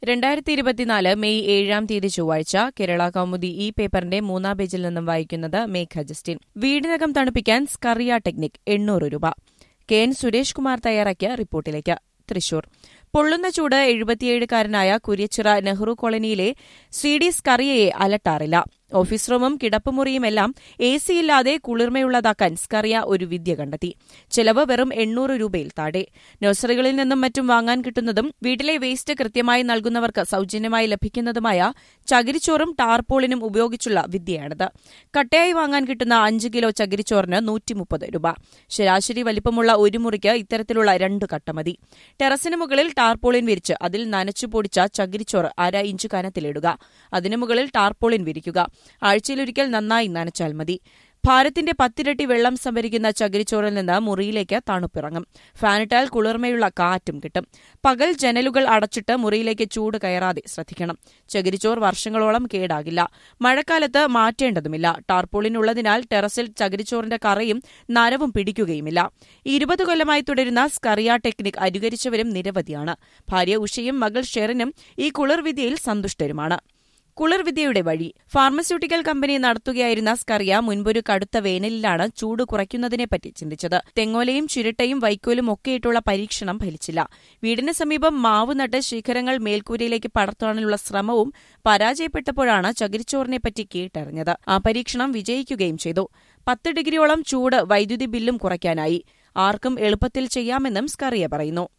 രണ്ടായിരത്തി ഇരുപത്തിനാല് മെയ് ഏഴാം തീയതി ചൊവ്വാഴ്ച കേരള കൗമുദി ഈ പേപ്പറിന്റെ മൂന്നാം പേജിൽ നിന്നും വായിക്കുന്നത് മേഘ ജസ്റ്റിൻ വീടിനകം തണുപ്പിക്കാൻ സ്കറിയ ടെക്നിക് എണ്ണൂറ് രൂപ കെ എൻ സുരേഷ് കുമാർ തയ്യാറാക്കിയ റിപ്പോർട്ടിലേക്ക് തൃശൂർ പൊള്ളുന്ന ചൂട് എഴുപത്തിയേഴുകാരനായ കുര്യച്ചിറ നെഹ്റു കോളനിയിലെ സി ഡി സ്കറിയയെ അലട്ടാറില്ല ഓഫീസ് റൂമും കിടപ്പുമുറിയുമെല്ലാം എ സിയില്ലാതെ കുളിർമയുള്ളതാക്കാൻ സ്കറിയ ഒരു വിദ്യ കണ്ടെത്തി ചെലവ് വെറും എണ്ണൂറ് രൂപയിൽ താഴെ നഴ്സറികളിൽ നിന്നും മറ്റും വാങ്ങാൻ കിട്ടുന്നതും വീട്ടിലെ വേസ്റ്റ് കൃത്യമായി നൽകുന്നവർക്ക് സൌജന്യമായി ലഭിക്കുന്നതുമായ ചകിരിച്ചോറും ടാർപോളിനും ഉപയോഗിച്ചുള്ള വിദ്യയാണിത് കട്ടയായി വാങ്ങാൻ കിട്ടുന്ന അഞ്ച് കിലോ ചകിരിച്ചോറിന് നൂറ്റിമുപ്പത് രൂപ ശരാശരി വലിപ്പമുള്ള ഒരു മുറിക്ക് ഇത്തരത്തിലുള്ള രണ്ട് കട്ട മതി ടെറസിന് മുകളിൽ ടാർപോളിൻ വിരിച്ച് അതിൽ നനച്ചു പൊടിച്ച ചകിരിച്ചോറ് അര ഇഞ്ച് കനത്തിലിടുക അതിനു മുകളിൽ ടാർപോളിൻ വിരിക്കുക ആഴ്ചയിലൊരിക്കൽ നന്നായി നനച്ചാൽ മതി ഭാരത്തിന്റെ പത്തിരട്ടി വെള്ളം സംഭരിക്കുന്ന ചകിരിച്ചോറിൽ നിന്ന് മുറിയിലേക്ക് തണുപ്പിറങ്ങും ഫാനിട്ടാൽ കുളിർമയുള്ള കാറ്റും കിട്ടും പകൽ ജനലുകൾ അടച്ചിട്ട് മുറിയിലേക്ക് ചൂട് കയറാതെ ശ്രദ്ധിക്കണം ചകിരിച്ചോർ വർഷങ്ങളോളം കേടാകില്ല മഴക്കാലത്ത് മാറ്റേണ്ടതുമില്ല ടാർപോളിനുള്ളതിനാൽ ടെറസിൽ ചകിരിച്ചോറിന്റെ കറയും നരവും പിടിക്കുകയുമില്ല ഇരുപത് കൊല്ലമായി തുടരുന്ന സ്കറിയ ടെക്നിക് അനുകരിച്ചവരും നിരവധിയാണ് ഭാര്യ ഉഷയും മകൾ ഷെറിനും ഈ കുളിർവിദ്യയിൽ സന്തുഷ്ടരുമാണ് കുളിർവിദ്യയുടെ വഴി ഫാർമസ്യൂട്ടിക്കൽ കമ്പനി നടത്തുകയായിരുന്ന സ്കറിയ മുൻപൊരു കടുത്ത വേനലിലാണ് ചൂട് കുറയ്ക്കുന്നതിനെപ്പറ്റി ചിന്തിച്ചത് തെങ്ങോലയും ചിരട്ടയും വൈക്കോലും ഒക്കെയിട്ടുള്ള പരീക്ഷണം ഫലിച്ചില്ല വീടിന് സമീപം മാവ് നട്ട് ശിഖരങ്ങൾ മേൽക്കൂരയിലേക്ക് പടർത്താനുള്ള ശ്രമവും പരാജയപ്പെട്ടപ്പോഴാണ് ചകിരിച്ചോറിനെപ്പറ്റി കേട്ടറിഞ്ഞത് ആ പരീക്ഷണം വിജയിക്കുകയും ചെയ്തു പത്ത് ഡിഗ്രിയോളം ചൂട് വൈദ്യുതി ബില്ലും കുറയ്ക്കാനായി ആർക്കും എളുപ്പത്തിൽ ചെയ്യാമെന്നും സ്കറിയ പറയുന്നു